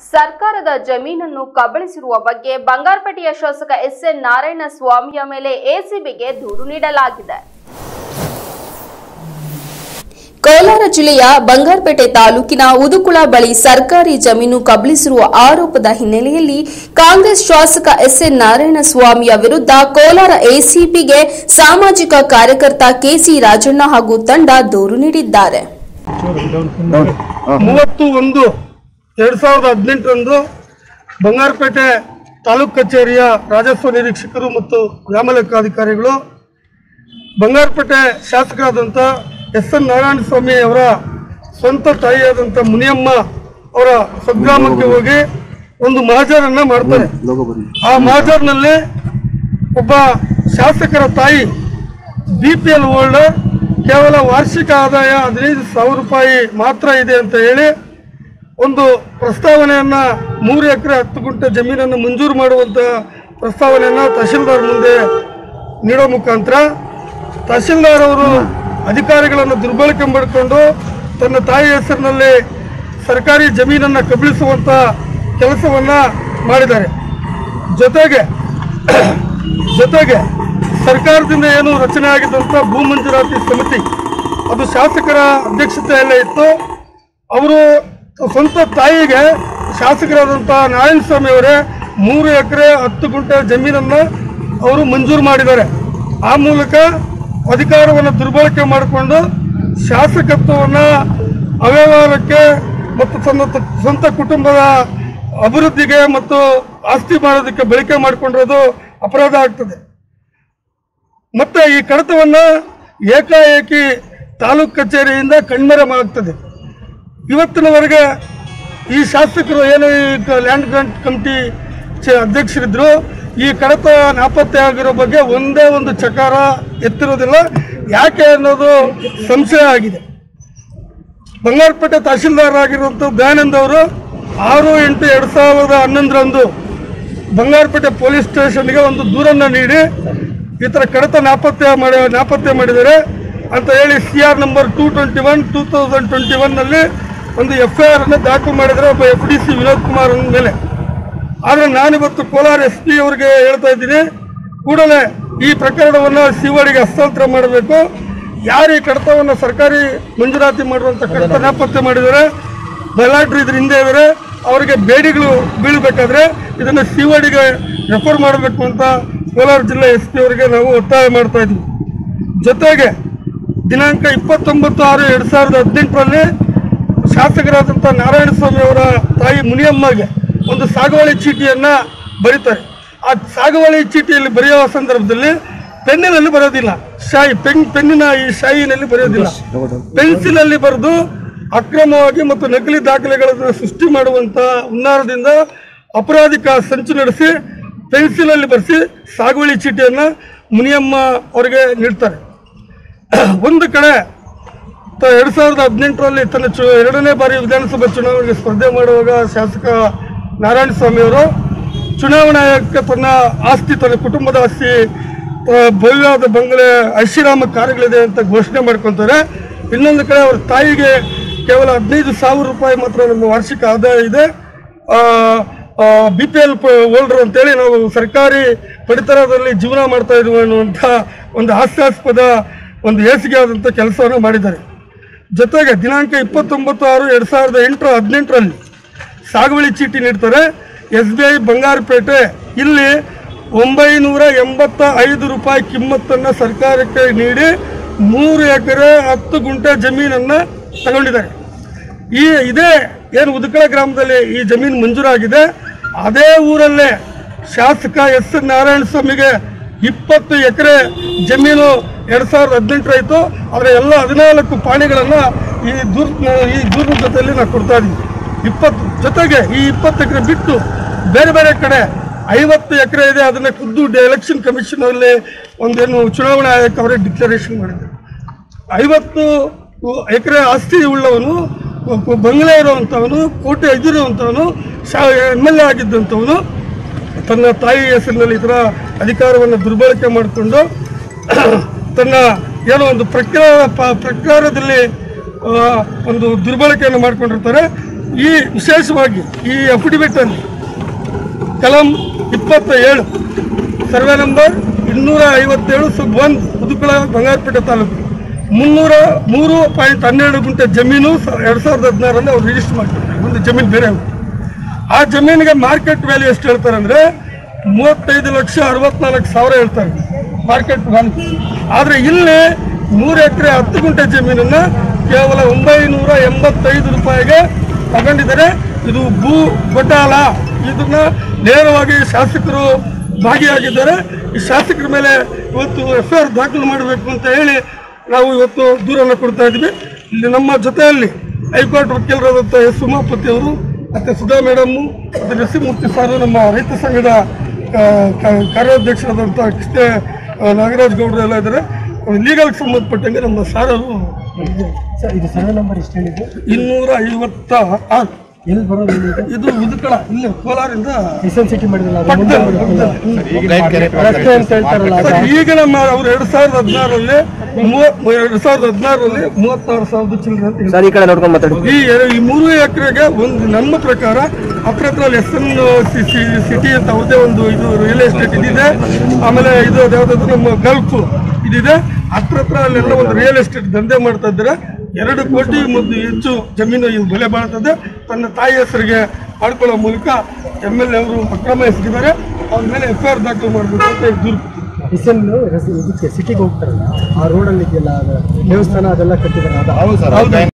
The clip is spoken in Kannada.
ಸರ್ಕಾರದ ಜಮೀನನ್ನು ಕಬಳಿಸಿರುವ ಬಗ್ಗೆ ಬಂಗಾರಪೇಟೆಯ ಶಾಸಕ ಎಸ್ ಎನ್ ನಾರಾಯಣ ಸ್ವಾಮಿಯ ಮೇಲೆ ಎಸಿಬಿಗೆ ದೂರು ನೀಡಲಾಗಿದೆ ಕೋಲಾರ ಜಿಲ್ಲೆಯ ಬಂಗಾರಪೇಟೆ ತಾಲೂಕಿನ ಉದುಕುಳ ಬಳಿ ಸರ್ಕಾರಿ ಜಮೀನು ಕಬಳಿಸಿರುವ ಆರೋಪದ ಹಿನ್ನೆಲೆಯಲ್ಲಿ ಕಾಂಗ್ರೆಸ್ ಶಾಸಕ ಎಸ್ ಎನ್ ನಾರಾಯಣಸ್ವಾಮಿಯ ವಿರುದ್ಧ ಕೋಲಾರ ಎಸಿಪಿಗೆ ಸಾಮಾಜಿಕ ಕಾರ್ಯಕರ್ತ ಕೆಸಿ ರಾಜಣ್ಣ ಹಾಗೂ ತಂಡ ದೂರು ನೀಡಿದ್ದಾರೆ ಮೂವತ್ತು ಒಂದು ಎರಡು ಸಾವಿರದ ಹದಿನೆಂಟರಂದು ಬಂಗಾರಪೇಟೆ ತಾಲೂಕು ಕಚೇರಿಯ ರಾಜಸ್ವ ನಿರೀಕ್ಷಕರು ಮತ್ತು ಗ್ರಾಮ ಲೆಕ್ಕಾಧಿಕಾರಿಗಳು ಬಂಗಾರಪೇಟೆ ಶಾಸಕರಾದಂಥ ಎಸ್ ಎನ್ ನಾರಾಯಣಸ್ವಾಮಿ ಅವರ ಸ್ವಂತ ತಾಯಿಯಾದಂಥ ಮುನಿಯಮ್ಮ ಅವರ ಸ್ವಗ್ರಾಮಕ್ಕೆ ಹೋಗಿ ಒಂದು ಮಹಾಜರನ್ನ ಮಾಡ್ತಾರೆ ಆ ಮಹಾಜರ್ನಲ್ಲಿ ಒಬ್ಬ ಶಾಸಕರ ತಾಯಿ ಬಿ ಪಿ ಎಲ್ ಹೋಲ್ಡರ್ ಕೇವಲ ವಾರ್ಷಿಕ ಆದಾಯ ಹದಿನೈದು ಸಾವಿರ ರೂಪಾಯಿ ಮಾತ್ರ ಇದೆ ಅಂತ ಹೇಳಿ ಒಂದು ಪ್ರಸ್ತಾವನೆಯನ್ನ ಮೂರು ಎಕರೆ ಹತ್ತು ಗುಂಟೆ ಜಮೀನನ್ನು ಮಂಜೂರು ಮಾಡುವಂತ ಪ್ರಸ್ತಾವನೆಯನ್ನ ತಹಶೀಲ್ದಾರ್ ಮುಂದೆ ನೀಡೋ ಮುಖಾಂತರ ತಹಶೀಲ್ದಾರ್ ಅವರು ಅಧಿಕಾರಿಗಳನ್ನು ದುರ್ಬಳಕೆ ಮಾಡಿಕೊಂಡು ತನ್ನ ತಾಯಿ ಹೆಸರಿನಲ್ಲಿ ಸರ್ಕಾರಿ ಜಮೀನನ್ನು ಕಬಳಿಸುವಂತ ಕೆಲಸವನ್ನ ಮಾಡಿದ್ದಾರೆ ಜೊತೆಗೆ ಜೊತೆಗೆ ಸರ್ಕಾರದಿಂದ ಏನು ರಚನೆ ಆಗಿದ್ದಂಥ ಭೂ ಮಂಜೂರಾತಿ ಸಮಿತಿ ಅದು ಶಾಸಕರ ಅಧ್ಯಕ್ಷತೆಯಲ್ಲೇ ಇತ್ತು ಅವರು ಸ್ವಂತ ತಾಯಿಗೆ ಶಾಸಕರಾದಂಥ ನಾರಾಯಣಸ್ವಾಮಿ ಅವರೇ ಮೂರು ಎಕರೆ ಹತ್ತು ಗುಂಟೆ ಜಮೀನನ್ನು ಅವರು ಮಂಜೂರು ಮಾಡಿದ್ದಾರೆ ಆ ಮೂಲಕ ಅಧಿಕಾರವನ್ನು ದುರ್ಬಳಕೆ ಮಾಡಿಕೊಂಡು ಶಾಸಕತ್ವವನ್ನು ಅವ್ಯವಹಾರಕ್ಕೆ ಮತ್ತು ತನ್ನ ತ- ಸ್ವಂತ ಕುಟುಂಬದ ಅಭಿವೃದ್ಧಿಗೆ ಮತ್ತು ಆಸ್ತಿ ಮಾಡೋದಕ್ಕೆ ಬಳಕೆ ಮಾಡಿಕೊಂಡಿರೋದು ಅಪರಾಧ ಆಗ್ತದೆ ಮತ್ತೆ ಈ ಕಡತವನ್ನ ಏಕಾಏಕಿ ತಾಲೂಕು ಕಚೇರಿಯಿಂದ ಕಣ್ಮರೆಮಾಗ್ತದೆ ಇವತ್ತಿನವರೆಗೆ ಈ ಶಾಸಕರು ಏನು ಈ ಕ- ಲ್ಯಾಂಡ್ ಗ್ರಾಂಟ್ ಕಮಿಟಿ ಚ- ಅಧ್ಯಕ್ಷರಿದ್ರು ಈ ಕಡತ ನಾಪತ್ತೆ ಆಗಿರೋ ಬಗ್ಗೆ ಒಂದೇ ಒಂದು ಚಕಾರ ಎತ್ತಿರೋದಿಲ್ಲ ಯಾಕೆ ಅನ್ನೋದು ಸಂಶಯ ಆಗಿದೆ ಬಂಗಾರಪೇಟೆ ತಹಶೀಲ್ದಾರ್ ಆಗಿರುವಂಥ ದಯಾನಂದ್ ಅವರು ಆರು ಎಂಟು ಎರಡು ಸಾವಿರದ ಹನ್ನೊಂದರಂದು ಬಂಗಾರಪೇಟೆ ಪೊಲೀಸ್ ಸ್ಟೇಷನ್ಗೆ ಒಂದು ದೂರನ್ನು ನೀಡಿ ಈ ಥರ ಕಡತ ನಾಪತ್ತೆ ಮಾಡಿ ನಾಪತ್ತೆ ಮಾಡಿದ್ದಾರೆ ಅಂತ ಹೇಳಿ C R number two twenty one two thousand twenty ಒನ್ನಲ್ಲಿ ಒಂದು ಎಫ್ ಐ ಆರ್ ಅನ್ನು ದಾಖಲು ಮಾಡಿದರೆ ಒಬ್ಬ F D C Vinod Kumar ಅವ್ರ ಮೇಲೆ ಆದರೆ ನಾನಿವತ್ತು ಕೋಲಾರ ಎಸ್ ಪಿ ಅವರಿಗೆ ಹೇಳ್ತಾ ಇದ್ದೀನಿ ಕೂಡಲೇ ಈ ಪ್ರಕರಣವನ್ನು ಸಿವಡಿಗೆ ಹಸ್ತಾಂತರ ಮಾಡಬೇಕು ಯಾರು ಈ ಕಡತವನ್ನು ಸರ್ಕಾರಿ ಮಂಜೂರಾತಿ ಮಾಡುವಂಥ ಕಡತ ನಾಪತ್ತೆ ಮಾಡಿದ್ದಾರೆ ಬಲಾಢ್ರು ಇದ್ರ ಹಿಂದೆ ಇದ್ದಾರೆ ಅವರಿಗೆ ಬೇಡಿಗಳು ಬೀಳಬೇಕಾದ್ರೆ ಇದನ್ನು ಸಿವಡಿಗೆ ರೆಫರ್ ಮಾಡಬೇಕು ಅಂತ ಕೋಲಾರ ಜಿಲ್ಲೆ ಎಸ್ ಪಿ ಅವರಿಗೆ ನಾವು ಒತ್ತಾಯ ಮಾಡ್ತಾ ಇದ್ವಿ ಜೊತೆಗೆ ದಿನಾಂಕ ಇಪ್ಪತ್ತೊಂಬತ್ತು ಆರು ಎರಡು ಸಾವಿರದ ಹದಿನೆಂಟರಲ್ಲಿ ಶಾಸಕರಾದಂಥ ನಾರಾಯಣಸ್ವಾಮಿ ಅವರ ತಾಯಿ ಮುನಿಯಮ್ಮಗೆ ಒಂದು ಸಾಗುವಳಿ ಚೀಟಿಯನ್ನ ಬರೀತಾರೆ ಆ ಸಾಗುವಳಿ ಚೀಟಿಯಲ್ಲಿ ಬರೆಯುವ ಸಂದರ್ಭದಲ್ಲಿ ಪೆನ್ನಿನಲ್ಲಿ ಬರೋದಿಲ್ಲ ಶಾಯಿ ಪೆನ್ ಪೆನ್ನಿನ ಈ ಶಾಯಿನಲ್ಲಿ ಬರೆಯೋದಿಲ್ಲ ಪೆನ್ಸಿಲಲ್ಲಿ ಬರೆದು ಅಕ್ರಮವಾಗಿ ಮತ್ತು ನಕಲಿ ದಾಖಲೆಗಳನ್ನು ಸೃಷ್ಟಿ ಮಾಡುವಂತ ಹುನ್ನಾರದಿಂದ ಅಪರಾಧಿಕ ಸಂಚು ನಡೆಸಿ ಪೆನ್ಸಿಲಲ್ಲಿ ಬರೆಸಿ ಸಾಗುವಳಿ ಚೀಟಿಯನ್ನ ಮುನಿಯಮ್ಮ ಅವರಿಗೆ ನೀಡ್ತಾರೆ ಒಂದು ಕಡೆ ತ- ಎರಡ್ ಸಾವಿರದ ಹದಿನೆಂಟರಲ್ಲಿ ತನ್ನ ಚು ಎರಡನೇ ಬಾರಿ ವಿಧಾನಸಭಾ ಚುನಾವಣೆಗೆ ಸ್ಪರ್ಧೆ ಮಾಡುವಾಗ ಶಾಸಕ ನಾರಾಯಣಸ್ವಾಮಿ ಅವರು ಚುನಾವಣಾ ಆಯೋಗಕ್ಕೆ ತನ್ನ ಆಸ್ತಿ ತನ್ನ ಕುಟುಂಬದ ಆಸ್ತಿ ಆ, ಭವ್ಯವಾದ ಬಂಗಲೆ ಐಷಾರಾಮ ಕಾರ್ಯಗಳಿದೆ ಅಂತ ಘೋಷಣೆ ಮಾಡ್ಕೊತಾರೆ ಇನ್ನೊಂದು ಕಡೆ ಅವ್ರ ತಾಯಿಗೆ ಕೇವಲ ಹದಿನೈದು ಸಾವಿರ ರೂಪಾಯಿ ಮಾತ್ರ ನಮ್ಮ ವಾರ್ಷಿಕ ಆದಾಯ ಇದೆ ಬಿ ಪಿ ಎಲ್ ಹೋಲ್ಡರ್ ಅಂತೇಳಿ ನಾವು ಸರ್ಕಾರಿ ಪಡಿತರದಲ್ಲಿ ಜೀವನ ಮಾಡ್ತಾ ಇದ್ವಿ ಅನ್ನುವಂಥ ಒಂದು ಹಾಸ್ಯಾಸ್ಪದ ಒಂದು ಹೇಸಿಗೆ ಆದಂಥ ಕೆಲಸವನ್ನು ಮಾಡಿದ್ದಾರೆ ಜೊತೆಗೆ ದಿನಾಂಕ ಇಪ್ಪತ್ತೊಂಬತ್ತು ಆರು ಎರಡು ಸಾವಿರದ ಎಂಟರ ಹದಿನೆಂಟರಲ್ಲಿ ಸಾಗುವಳಿ ಚೀಟಿ ನೀಡ್ತಾರೆ ಎಸ್ ಬಿ ಐ ಬಂಗಾರಪೇಟೆ ಇಲ್ಲಿ ಒಂಬೈನೂರ ಎಂಬತ್ತ ಐದು ರೂಪಾಯಿ ಕಿಮ್ಮತ್ತನ್ನು ಸರ್ಕಾರಕ್ಕೆ ನೀಡಿ ಮೂರು ಎಕರೆ ಹತ್ತು ಗುಂಟೆ ಜಮೀನನ್ನು ತಗೊಂಡಿದ್ದಾರೆ ಈ ಇದೇ ಏನು ಉದಕಳ ಗ್ರಾಮದಲ್ಲಿ ಈ ಜಮೀನು ಮಂಜೂರಾಗಿದೆ ಅದೇ ಊರಲ್ಲೇ ಶಾಸಕ ಎಸ್ ಎನ್ ನಾರಾಯಣ ಸ್ವಾಮಿಗೆ ಇಪ್ಪತ್ತು ಎಕರೆ ಜಮೀನು ಎರಡ್ ಸಾವಿರದ ಹದಿನೆಂಟರ ಇತ್ತು ಆದರೆ ಎಲ್ಲ ಹದಿನಾಲ್ಕು ಪಾಣಿಗಳನ್ನು ಈ ದೂರ್ ಈ ದೂರದ ಜೊತೆಯಲ್ಲಿ ನಾವು ಕೊಡ್ತಾ ಇದ್ದೀವಿ ಇಪ್ಪತ್ತು ಜೊತೆಗೆ ಈ ಇಪ್ಪತ್ತು ಎಕರೆ ಬಿಟ್ಟು ಬೇರೆ ಬೇರೆ ಕಡೆ ಐವತ್ತು ಎಕರೆ ಇದೆ ಅದನ್ನ ಖುದ್ದು ಎಲೆಕ್ಷನ್ ಕಮಿಷನ್ ಅಲ್ಲಿ ಒಂದೇನು ಚುನಾವಣಾ ಆಯೋಗ ಅವರೇ ಡಿಕ್ಲರೇಷನ್ ಮಾಡಿದ್ದಾರೆ ಐವತ್ತು ಎಕರೆ ಆಸ್ತಿ ಉಳ್ಳವನು ಒಬ್ಬ ಬಂಗ್ಲೆ ಇರುವಂಥವನು ಕೋಟೆ ಎದುರುವಂಥವನು ಶಾ ಎಮ್ ಎಲ್ ಎ ಆಗಿದ್ದಂಥವನು ತನ್ನ ತಾಯಿ ಹೆಸರಿನಲ್ಲಿ ಈ ಥರ ಅಧಿಕಾರವನ್ನು ದುರ್ಬಳಕೆ ಮಾಡಿಕೊಂಡು ತನ್ನ ಏನೋ ಒಂದು ಪ್ರಕಾರ ಪ- ಪ್ರಕಾರದಲ್ಲಿ ಆ, ಒಂದು ದುರ್ಬಳಕೆಯನ್ನು ಮಾಡ್ಕೊಂಡಿರ್ತಾರೆ ಈ ವಿಶೇಷವಾಗಿ ಈ ಅಫಿಡವಿಟ್ ಅಲ್ಲಿ ಕಲಂ ಇಪ್ಪತ್ತ ಏಳು ಸರ್ವೆ ನಂಬರ್ ಇನ್ನೂರ ಐವತ್ತೇಳು ಸಬ್ ಒಂದು ಮುದುಕುಳ ಬಂಗಾರಪೇಟೆ ತಾಲೂಕು ಮುನ್ನೂರ ಮೂರು ಪಾಯಿಂಟ್ ಹನ್ನೆರಡು ಗುಂಟೆ ಜಮೀನು ಸ- ಎರಡು ಸಾವಿರದ ಹದಿನಾರರಲ್ಲಿ ಅವ್ರು ರಿಜಿಸ್ಟರ್ ಮಾಡ್ತಾರೆ ಒಂದು ಜಮೀನು ಬೇರೆ ಅವ್ರು. ಆ ಜಮೀನಿಗೆ ಮಾರ್ಕೆಟ್ ವ್ಯಾಲ್ಯೂ ಎಷ್ಟು ಹೇಳ್ತಾರೆ ಅಂದರೆ ಮೂವತ್ತೈದು ಲಕ್ಷ ಅರವತ್ನಾಲ್ಕು ಸಾವಿರ ಹೇಳ್ತಾರೆ ಮಾರ್ಕೆಟ್ ವ್ಯಾಲ್ಯೂ ಆದರೆ ಇಲ್ಲಿ ಮೂರು ಎಕರೆ ಹತ್ತು ಗುಂಟೆ ಜಮೀನನ್ನು ಕೇವಲ ಒಂಬೈನೂರ ಎಂಬತ್ತೈದು ರೂಪಾಯಿಗೆ ತಗೊಂಡಿದ್ದಾರೆ ಇದು ಭೂ ಗೊಡ್ಡಾಲ ಇದನ್ನ ನೇರವಾಗಿ ಶಾಸಕರು ಭಾಗಿಯಾಗಿದ್ದಾರೆ ಈ ಶಾಸಕರ ಮೇಲೆ ಇವತ್ತು ಎಫ್ ಐ ಆರ್ ದಾಖಲು ಮಾಡಬೇಕು ಅಂತ ಹೇಳಿ ನಾವು ಇವತ್ತು ದೂರನ್ನು ಕೊಡ್ತಾ ಇದ್ವಿ ಇಲ್ಲಿ ನಮ್ಮ ಜೊತೆಯಲ್ಲಿ ಹೈಕೋರ್ಟ್ ವಕೀಲರಾದಂಥ ಎಸ್ ಉಮಾಪತಿ ಅವರು ಮತ್ತು ಸುಧಾ ಮೇಡಮ್ಮು ಮತ್ತು ನರಸಿಂಹಮೂರ್ತಿ ಸಾರು ನಮ್ಮ ರೈತ ಸಂಘದ ಆ, ಕ- ಕಾರ್ಯಾಧ್ಯಕ್ಷರಾದಂಥ ಕೃಷ್ಣ ಆ, ನಾಗರಾಜ್ ಗೌಡರು ಎಲ್ಲ ಇದ್ದಾರೆ ಲೀಗಲ್ಗೆ ಸಂಬಂಧಪಟ್ಟಂಗೆ ನಮ್ಮ ಸಾರರು ಸರ್ ಇದು ಸರ್ವೆ ನಂಬರ್ ಎಷ್ಟು ಹೇಳಿದ್ದು ಇನ್ನೂರ ಐವತ್ತ ಆರು ಎಲ್ಲಿ ಬರೋದು ಇಲ್ಲಿ ಇದು ಉದುಕಳ ಇಲ್ಲಿ ಕೋಲಾರಿಂದ ಎಸ್ ಎನ್ ಸಿಟಿ ಮಾಡಿದ್ರಲ್ಲ ಅದು ಮುಂದೆ ಪಕ್ಕದಲ್ಲಿ, ಬರುತ್ತೆ. ಪಕ್ಕದಲ್ಲಿ. ರಸ್ತೆ ಅಂತ ಹೇಳ್ತಾರಲ್ಲ ಅದು ಸರ್, ಈಗ ನಮ್ಮ ಅವ್ರು ಎರಡ್ ಸಾವಿರದ ಹದಿನಾರರಲ್ಲಿ ಎರಡ್ ಸಾವಿರದ ಹದಿನಾರರಲ್ಲಿ ಮೂವತ್ತಾರು ಸಾವಿರದ ಚಿಲ್ಲರೆ ಅಂತ ಹೇಳ್ತಾರೆ. ಸರ್ ಈ ಕಡೆ ನೋಡ್ಕೊಂಡು ಮಾತಾಡಿ ಈ ಎರ- ಈ ಮೂರು ಎಕರೆಗೆ ಒಂದು ನಮ್ಮ ಪ್ರಕಾರ ಹತ್ರ ಹತ್ರ ಎಸ್ ಎನ್ ಸಿಟಿ ಅಂತ ಅವ್ರದೇ ಒಂದು ಇದು ರಿಯಲ್ ಎಸ್ಟೇಟ್ ಇದಿದೆ ಆಮೇಲೆ ಇದು ಯಾವ್ದಾದ್ರು ನಮ್ಮ ಗಲ್ಫ್ ಇದಿದೆ ಹತ್ರ ಹತ್ರ ಅಲ್ಲೆಲ್ಲ ಒಂದು ರಿಯಲ್ ಎಸ್ಟೇಟ್ ದಂಧೆ ಮಾಡ್ತಾ ಇದ್ದಾರೆ ಎರಡು ಕೋಟಿ ಮತ್ತು ಹೆಚ್ಚು ಜಮೀನು ಇದು ಬೆಲೆ ಬಾಳ್ತದೆ ತನ್ನ ತಾಯಿ ಹೆಸರಿಗೆ ಮಾಡ್ಕೊಳ್ಳೋ ಮೂಲಕ ಎಮ್ ಎಲ್ ಎ ಅವರು ಅಕ್ರಮ ಎಸಗಿದ್ದಾರೆ ಅವ್ರ ಮೇಲೆ ಎಫ್ ಐ ಆರ್ ದಾಖಲು ಮಾಡಬೇಕು ಅಂತ ಹೇಳಿ ದೂರು ಕೊಟ್ಟಿದ್ದಾರೆ. ಎಸ್ ಎನ್ ಇದಕ್ಕೆ ಸಿಟಿಗೆ ಹೋಗ್ತಾರಲ್ಲ ಆ ರೋಡಲ್ಲಿ ಇದೆಯಲ್ಲ ಅದು ದೇವಸ್ಥಾನ ಅದೆಲ್ಲ ಕಟ್ಟಿದ್ದಾರೆ ಅದು ಹೌದು